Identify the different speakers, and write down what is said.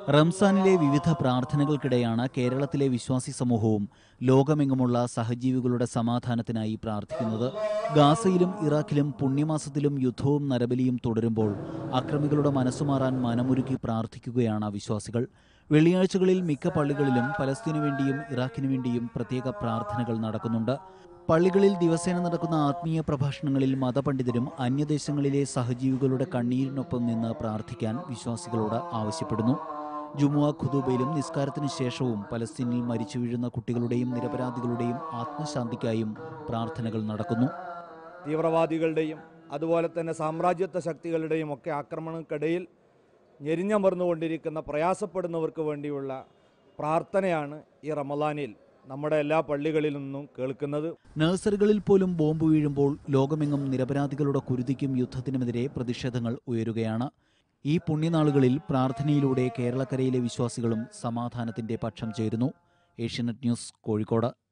Speaker 1: റംസാനിലെ വിവിധ പ്രാർത്ഥനകൾക്കിടെയാണ് കേരളത്തിലെ വിശ്വാസി സമൂഹവും ലോകമെങ്ങുമുള്ള സഹജീവികളുടെ സമാധാനത്തിനായി പ്രാർത്ഥിക്കുന്നത് ഗാസയിലും ഇറാഖിലും പുണ്യമാസത്തിലും യുദ്ധവും നരബലിയും തുടരുമ്പോൾ അക്രമികളുടെ മനസ്സുമാറാൻ മനമുരുക്കി പ്രാർത്ഥിക്കുകയാണ് വിശ്വാസികൾ വെള്ളിയാഴ്ചകളിൽ മിക്ക പള്ളികളിലും പലസ്തീനു വേണ്ടിയും ഇറാഖിനു വേണ്ടിയും പ്രത്യേക പ്രാർത്ഥനകൾ നടക്കുന്നുണ്ട് പള്ളികളിൽ ദിവസേന നടക്കുന്ന ആത്മീയ പ്രഭാഷണങ്ങളിൽ മതപണ്ഡിതരും അന്യദേശങ്ങളിലെ സഹജീവികളുടെ കണ്ണീരിനൊപ്പം നിന്ന് പ്രാർത്ഥിക്കാൻ വിശ്വാസികളോട് ആവശ്യപ്പെടുന്നു ജുമുഅ ഖുദൂബയിലും നിസ്കാരത്തിന് ശേഷവും പലസ്തീനിൽ മരിച്ചു വീഴുന്ന കുട്ടികളുടെയും നിരപരാധികളുടെയും ആത്മശാന്തിക്കായും പ്രാർത്ഥനകൾ നടക്കുന്നു
Speaker 2: തീവ്രവാദികളുടെയും അതുപോലെ തന്നെ സാമ്രാജ്യത്വ ശക്തികളുടെയും ഒക്കെ ആക്രമണങ്ങൾക്കിടയിൽ ഞെരിഞ്ഞമർന്നുകൊണ്ടിരിക്കുന്ന പ്രയാസപ്പെടുന്നവർക്ക് വേണ്ടിയുള്ള പ്രാർത്ഥനയാണ് ഈ റമദാനിൽ നമ്മുടെ എല്ലാ പള്ളികളിൽ നിന്നും കേൾക്കുന്നത്
Speaker 1: നഴ്സറികളിൽ പോലും ബോംബ് വീഴുമ്പോൾ ലോകമെങ്ങും നിരപരാധികളുടെ കുരുതിക്കും യുദ്ധത്തിനുമെതിരെ പ്രതിഷേധങ്ങൾ ഉയരുകയാണ് ഈ പുണ്യനാളുകളിൽ പ്രാർത്ഥനയിലൂടെ കേരളക്കരയിലെ വിശ്വാസികളും സമാധാനത്തിന്റെ പക്ഷം ചേരുന്നു ഏഷ്യനെറ്റ് ന്യൂസ് കോഴിക്കോട്